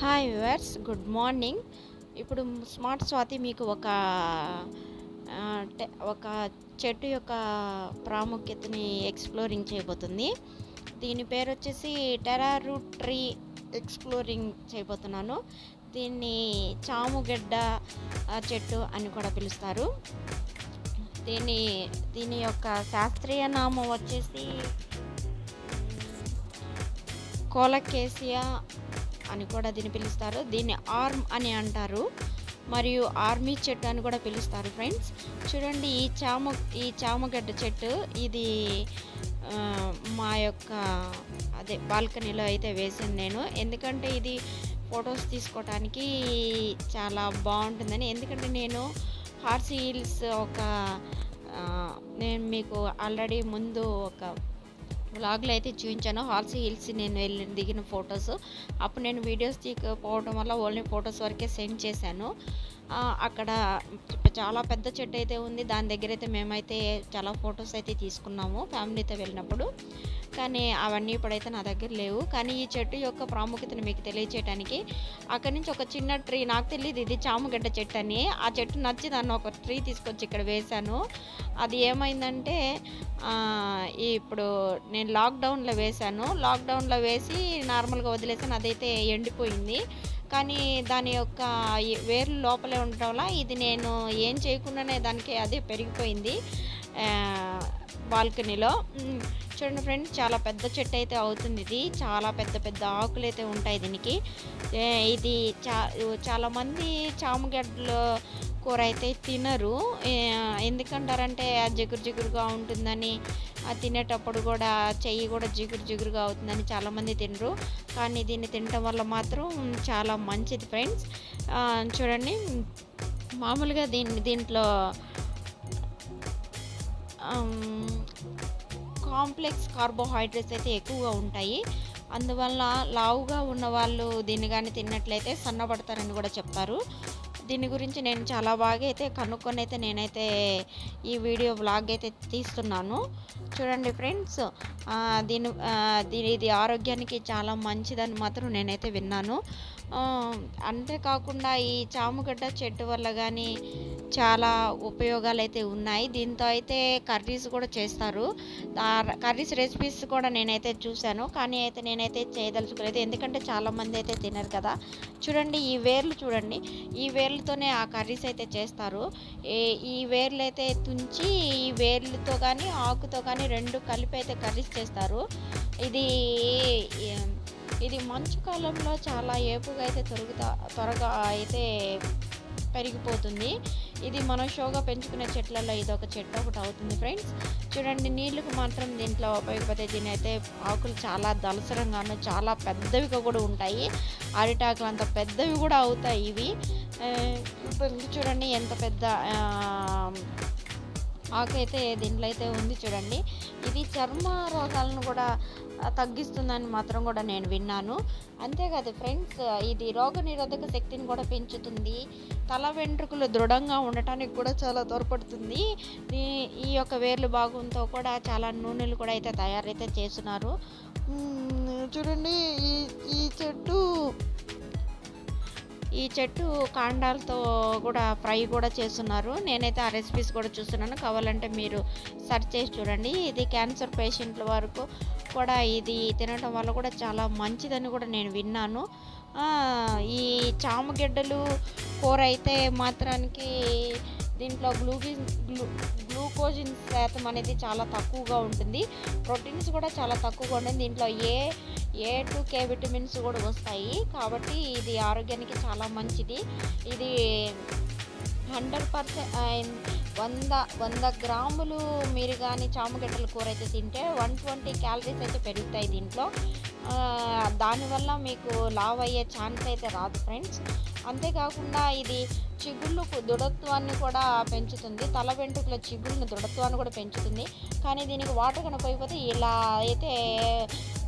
hi viewers good morning ఇప్పుడు smart Swathi మీకు ఒక ఆ, టె- ఒక చెట్టు యొక్క ప్రాముఖ్యతని ఎక్స్ప్లోరింగ్ చేయబోతుంది దీని పేరు వచ్చేసి టెరారూ ట్రీ ఎక్స్ప్లోరింగ్ చేయబోతున్నాను దీన్ని చాముగడ్డ ఆ, చెట్టు అని కూడా పిలుస్తారు దీని దీని యొక్క శాస్త్రీయ నామం వచ్చేసి కోలకేసియా అని కూడా దీన్ని పిలుస్తారు దీన్ని ఆర్మ్ అని అంటారు మరియు ఆర్మీ చెట్టు అని కూడా పిలుస్తారు ఫ్రెండ్స్ చూడండి ఈ చామ ఈ చామగడ్డ చెట్టు ఇది ఆ, మా యొక్క అదే బాల్కనీలో అయితే వేసాను నేను ఎందుకంటే ఇది ఫొటోస్ తీసుకోవటానికి చాలా బాగుంటుందని ఎందుకంటే నేను హార్సీ హిల్స్ ఒక ఆ, నేను మీకు ఆల్రెడీ ముందు ఒక వ్లాగ్లో అయితే చూపించాను హార్సీ హిల్స్ నేను వెళ్ళి దిగిన ఫొటోస్ అప్పుడు నేను వీడియోస్ తీయకపోవడం వల్ల ఓన్లీ ఫొటోస్ వరకే సెండ్ చేశాను ఆ, అక్కడ చాలా పెద్ద చెట్టు అయితే ఉంది దాని దగ్గర అయితే మేమైతే చాలా ఫొటోస్ అయితే తీసుకున్నాము ఫ్యామిలీతో వెళ్ళినప్పుడు కానీ అవన్నీ ఇప్పుడైతే నా దగ్గర లేవు కానీ ఈ చెట్టు యొక్క ప్రాముఖ్యతను మీకు తెలియచేయడానికి అక్కడి నుంచి ఒక చిన్న ట్రీ నాకు తెలియదు ఇది చామగడ్డ చెట్టు అని ఆ చెట్టు నచ్చి దాన్ని ఒక ట్రీ తీసుకొచ్చి ఇక్కడ వేశాను అది ఏమైందంటే ఆ, ఇప్పుడు నేను లాక్డౌన్లో వేశాను లాక్డౌన్లో వేసి నార్మల్గా వదిలేసాను అదైతే ఎండిపోయింది కానీ దాని యొక్క ఈ వేర్లు లోపలే ఉండటం వల్ల ఇది నేను ఏం చేయకుండానే దానికి అదే పెరిగిపోయింది ఆ, బాల్కనీలో మ్, చూడండి ఫ్రెండ్స్ చాలా పెద్ద చెట్టు అయితే అవుతుంది ఇది చాలా పెద్ద పెద్ద ఆకులు అయితే ఉంటాయి దీనికి ఏ, ఇది చా చాలామంది చామగడ్డలు కూర అయితే తినరు ఏ, ఎందుకంటారంటే అది జిగురు జిగురుగా ఉంటుందని అది తినేటప్పుడు కూడా చెయ్యి కూడా జిగురు జిగురుగా అవుతుందని చాలామంది తినరు కానీ దీన్ని తినటం వల్ల మాత్రం చాలా మంచిది ఫ్రెండ్స్ ఆ, చూడండి మామూలుగా దీన్ని దీంట్లో కాంప్లెక్స్ కార్బోహైడ్రేట్స్ అయితే ఎక్కువగా ఉంటాయి అందువల్ల లావుగా ఉన్న వాళ్ళు దీన్ని కానీ తిన్నట్లయితే సన్నబడతారని కూడా చెప్తారు దీని గురించి నేను చాలా బాగా అయితే కనుక్కొని అయితే నేనైతే ఈ వీడియో బ్లాగ్ అయితే తీస్తున్నాను చూడండి ఫ్రెండ్స్ ఆ, దీని ఆ, దీని ఇది ఆరోగ్యానికి చాలా మంచిదని మాత్రం నేనైతే విన్నాను ఆ, అంతేకాకుండా ఈ చాముగడ్డ చెట్టు వల్ల కానీ చాలా ఉపయోగాలు అయితే ఉన్నాయి దీంతో అయితే కర్రీస్ కూడా చేస్తారు కర్రీస్ రెసిపీస్ కూడా నేనైతే చూశాను కానీ అయితే నేనైతే చేయదలుచుకోలేదు ఎందుకంటే చాలామంది అయితే తినరు కదా చూడండి ఈ వేర్లు చూడండి ఈ వేర్లతోనే ఆ కర్రీస్ అయితే చేస్తారు ఏ ఈ వేర్లు అయితే తుంచి ఈ వేర్లతో కానీ ఆకుతో కానీ రెండు కలిపి అయితే కర్రీస్ చేస్తారు ఇది ఏ- ఇది మంచు కాలంలో చాలా ఏపుగా అయితే తొరుగుతా త్వరగా అయితే పెరిగిపోతుంది ఇది మనం షోగా పెంచుకునే చెట్లలో ఇది ఒక చెట్టు ఒకటి అవుతుంది ఫ్రెండ్స్ చూడండి నీళ్ళకు మాత్రం దీంట్లో ఉపయోగపడే దీని అయితే ఆకులు చాలా దలసరంగాను చాలా పెద్దవిగా కూడా ఉంటాయి అరిటాకులు అంత పెద్దవి కూడా అవుతాయి ఇవి ఆ, ఇప్పుడు చూడండి ఎంత పెద్ద ఆ, ఆకు అయితే దీంట్లో అయితే ఉంది చూడండి ఇది చర్మ రోగాలను కూడా ఆ, తగ్గిస్తుందని మాత్రం కూడా నేను విన్నాను అంతేకాదు ఫ్రెండ్స్ ఇది రోగ నిరోధక శక్తిని కూడా పెంచుతుంది తల వెంట్రుకలు దృఢంగా ఉండటానికి కూడా చాలా తోడ్పడుతుంది ఈ- ఈ యొక్క వేర్లు భాగంతో కూడా చాలా నూనెలు కూడా అయితే తయారైతే చేస్తున్నారు మ్మ్, చూడండి ఈ ఈ చెట్టు ఈ చెట్టు కాండాలతో కూడా ఫ్రై కూడా చేస్తున్నారు నేనైతే ఆ రెసిపీస్ కూడా చూస్తున్నాను కావాలంటే మీరు సెర్చ్ చేసి చూడండి ఇది క్యాన్సర్ పేషెంట్ల వరకు కూడా ఇది తినడం వల్ల కూడా చాలా మంచిదని కూడా నేను విన్నాను ఆ, ఈ చామగడ్డలు కూర అయితే మాత్రానికి దీంట్లో గ్లూగిన్ గ్లూ గ్లూకోజిన్ శాతం అనేది చాలా తక్కువగా ఉంటుంది ప్రోటీన్స్ కూడా చాలా తక్కువగా ఉంటుంది దీంట్లో ఏ ఏ టు కే విటమిన్స్ కూడా వస్తాయి కాబట్టి ఇది ఆరోగ్యానికి చాలా మంచిది ఇది హండ్రెడ్ పర్సెంట్ వంద వంద గ్రాములు మీరు కానీ చామగడ్డల కూర అయితే తింటే వన్ ట్వంటీ క్యాలరీస్ అయితే పెరుగుతాయి దీంట్లో ఆ, దానివల్ల మీకు లావ్ అయ్యే ఛాన్స్ అయితే రాదు ఫ్రెండ్స్ అంతేకాకుండా ఇది చిగుళ్ళకు దృఢత్వాన్ని కూడా పెంచుతుంది తల వెంట్రుకల చిగుళ్ళని దృఢత్వాన్ని కూడా పెంచుతుంది కానీ దీనికి వాటర్ కనుక పోయిపోతే ఇలా అయితే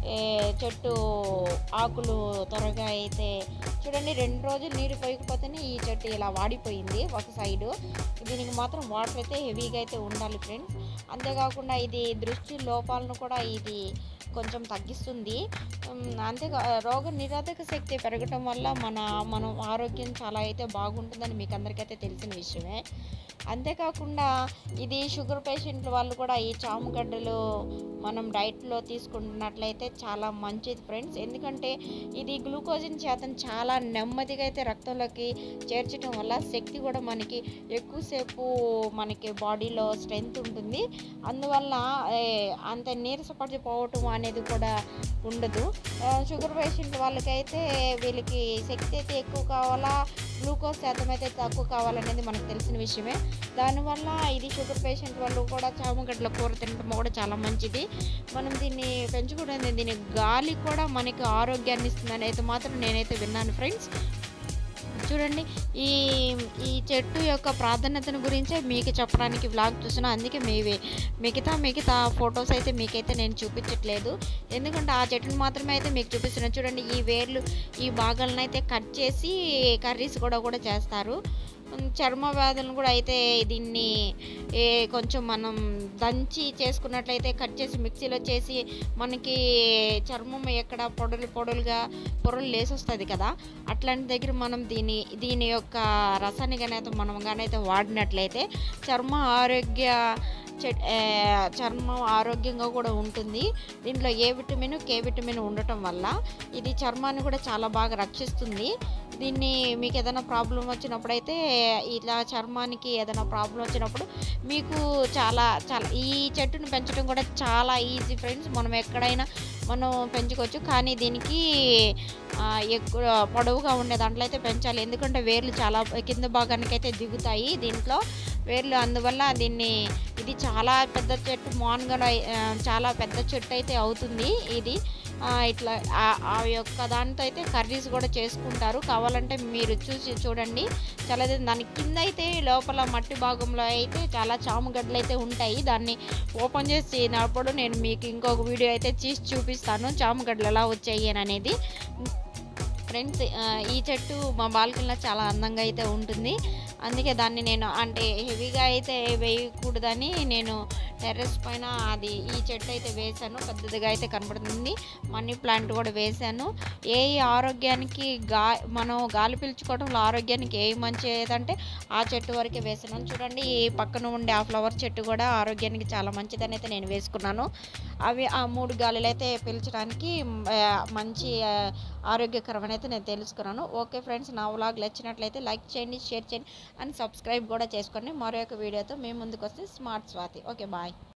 ఏ, చెట్టు ఆకులు త్వరగా అయితే చూడండి రెండు రోజులు నీరు పోయకపోతేనే ఈ చెట్టు ఇలా వాడిపోయింది ఒక సైడు దీనికి మాత్రం వాటర్ అయితే హెవీగా అయితే ఉండాలి ఫ్రెండ్స్ అంతేకాకుండా ఇది దృష్టి లోపాలను కూడా ఇది కొంచెం తగ్గిస్తుంది ఉమ్, అంతేకా రోగ నిరోధక శక్తి పెరగటం వల్ల మన మనం ఆరోగ్యం చాలా అయితే బాగుంటుందని మీకు అందరికైతే తెలిసిన విషయమే అంతేకాకుండా ఇది షుగర్ పేషెంట్ల వాళ్ళు కూడా ఈ చామగడ్డలు మనం డైట్లో తీసుకుంటున్నట్లయితే చాలా మంచిది ఫ్రెండ్స్ ఎందుకంటే ఇది గ్లూకోజిన్ శాతం చాలా నెమ్మదిగా అయితే రక్తంలోకి చేర్చడం వల్ల శక్తి కూడా మనకి ఎక్కువసేపు మనకి బాడీలో స్ట్రెంగ్త్ ఉంటుంది అందువల్ల ఏ, అంత నీరసపడిపోవటం అనేది కూడా ఉండదు ఆ, షుగర్ పేషెంట్ వాళ్ళకైతే వీళ్ళకి శక్తి అయితే ఎక్కువ కావాలా గ్లూకోజ్ శాతం అయితే తక్కువ కావాలనేది మనకు తెలిసిన విషయమే దానివల్ల ఇది షుగర్ పేషెంట్ వాళ్ళు కూడా చామగడ్డల కూర తినడం కూడా చాలా మంచిది మనం దీన్ని పెంచుకోవడం దీని గాలి కూడా మనకి ఆరోగ్యాన్ని ఇస్తుందని అయితే మాత్రం నేనైతే విన్నాను ఫ్రెండ్స్ చూడండి ఈ ఈ చెట్టు యొక్క ప్రాధాన్యతను గురించే మీకు చెప్పడానికి వ్లాగ్ చూసిన అందుకే మీవే మిగతా మిగతా ఫొటోస్ అయితే మీకైతే నేను చూపించట్లేదు ఎందుకంటే ఆ చెట్టును మాత్రమే అయితే మీకు చూపిస్తున్నాను చూడండి ఈ వేర్లు ఈ భాగాలను అయితే కట్ చేసి కర్రీస్ కూడా కూడా చేస్తారు ఉమ్, చర్మ వ్యాధులను కూడా అయితే దీన్ని ఏ కొంచెం మనం దంచి చేసుకున్నట్లయితే కట్ చేసి మిక్సీలో చేసి మనకి చర్మం ఎక్కడ పొడలు పొడలుగా పొరలు లేసి వస్తుంది కదా అట్లాంటి దగ్గర మనం దీని దీని యొక్క రసాన్ని కానీ అయితే మనం కానీ అయితే వాడినట్లయితే చర్మ ఆరోగ్య చె- ఆ, చర్మం ఆరోగ్యంగా కూడా ఉంటుంది దీంట్లో ఏ విటమిన్ కే విటమిన్ ఉండటం వల్ల ఇది చర్మాన్ని కూడా చాలా బాగా రక్షిస్తుంది దీన్ని మీకు ఏదైనా ప్రాబ్లం వచ్చినప్పుడు అయితే ఇలా చర్మానికి ఏదైనా ప్రాబ్లం వచ్చినప్పుడు మీకు చాలా చాలా ఈ చెట్టును పెంచడం కూడా చాలా ఈజీ ఫ్రెండ్స్ మనం ఎక్కడైనా మనం పెంచుకోవచ్చు కానీ దీనికి ఆ, ఎక్కువ పొడవుగా ఉండే దాంట్లో అయితే పెంచాలి ఎందుకంటే వేర్లు చాలా కింద భాగానికి అయితే దిగుతాయి దీంట్లో వేర్లు అందువల్ల దీన్ని ఇది చాలా పెద్ద చెట్టు మాన్గా చాలా పెద్ద చెట్టు అయితే అవుతుంది ఇది ఆ, ఇట్లా ఆ- ఆ యొక్క దాంతో అయితే కర్రీస్ కూడా చేసుకుంటారు కావాలంటే మీరు చూసి చూడండి చాలా ఇది దాని కింద అయితే లోపల మట్టి భాగంలో అయితే చాలా చామగడ్డలు అయితే ఉంటాయి దాన్ని ఓపెన్ చేసి తినప్పుడు నేను మీకు ఇంకొక వీడియో అయితే తీసి చూపిస్తాను చామగడ్డలు ఎలా వచ్చాయి అని అనేది ఫ్రెండ్స్ ఈ చెట్టు మా బాల్కనీలో చాలా అందంగా అయితే ఉంటుంది అందుకే దాన్ని నేను అంటే హెవీగా అయితే వేయకూడదని నేను టెర్రస్ పైన అది ఈ చెట్టు అయితే వేశాను పెద్దదిగా అయితే కనబడుతుంది మనీ ప్లాంట్ కూడా వేశాను ఏ ఆరోగ్యానికి గా మనం గాలి పీల్చుకోవడంలో ఆరోగ్యానికి ఏ మంచిదంటే ఆ చెట్టు వరకే వేస్తున్నాను చూడండి ఈ పక్కన ఉండే ఆ ఫ్లవర్ చెట్టు కూడా ఆరోగ్యానికి చాలా మంచిదని అయితే నేను వేసుకున్నాను అవి ఆ మూడు గాలులు అయితే పీల్చడానికి ఆ, మంచి ఆ, ఆరోగ్యకరమని అయితే నేను తెలుసుకున్నాను ఓకే ఫ్రెండ్స్ నా వ్లాగ్ నచ్చినట్లయితే లైక్ చేయండి షేర్ చేయండి అండ్ సబ్స్క్రైబ్ కూడా చేసుకోండి మరో ఒక వీడియోతో మేము ముందుకు వస్తే స్మార్ట్ స్వాతి ఓకే బాయ్